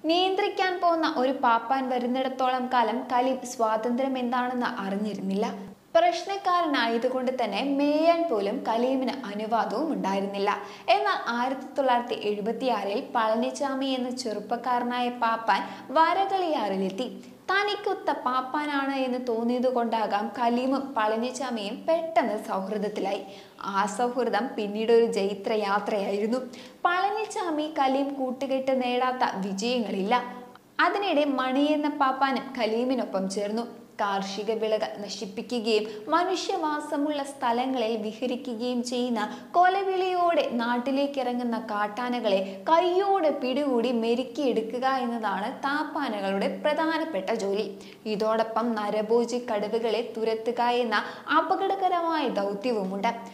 നിയന്ത്രിക്കാൻ പോകുന്ന ഒരു പാപ്പാൻ വരുന്നിടത്തോളം കാലം കലീം സ്വാതന്ത്ര്യം എന്താണെന്ന് അറിഞ്ഞിരുന്നില്ല പ്രശ്നക്കാരനായതുകൊണ്ട് തന്നെ മേയാൻ പോലും കലീമിന് അനുവാദവും ഉണ്ടായിരുന്നില്ല എന്നാൽ ആയിരത്തി തൊള്ളായിരത്തി എഴുപത്തിയാറിൽ പളനിച്ചാമി എന്ന ചെറുപ്പക്കാരനായ പാപ്പാൻ വരകളിയാറിലെത്തി തനിക്കൊത്ത പാപ്പാനാണ് എന്ന് തോന്നിയത് കൊണ്ടാകാം കലീമും പളനിച്ചാമിയും പെട്ടെന്ന് സൗഹൃദത്തിലായി ആ സൗഹൃദം പിന്നീട് ഒരു ജൈത്ര യാത്രയായിരുന്നു പളനിച്ചാമി കലീം കൂട്ടുകെട്ട് നേടാത്ത വിജയങ്ങളില്ല അതിനിടെ മണി എന്ന പാപ്പാനും കലീമിനൊപ്പം ചേർന്നു കാർഷിക വിളകൾ നശിപ്പിക്കുകയും മനുഷ്യവാസമുള്ള സ്ഥലങ്ങളിൽ വിഹരിക്കുകയും ചെയ്യുന്ന കൊലവിളിയോടെ നാട്ടിലേക്ക് ഇറങ്ങുന്ന കാട്ടാനകളെ കൈയോടെ പിടികൂടി മെരുക്കിയെടുക്കുക എന്നതാണ് താപ്പാനകളുടെ പ്രധാനപ്പെട്ട ജോലി ഇതോടൊപ്പം നരഭോജി കടുവകളെ തുരത്തുക എന്ന അപകടകരമായ ദൗത്യവുമുണ്ട്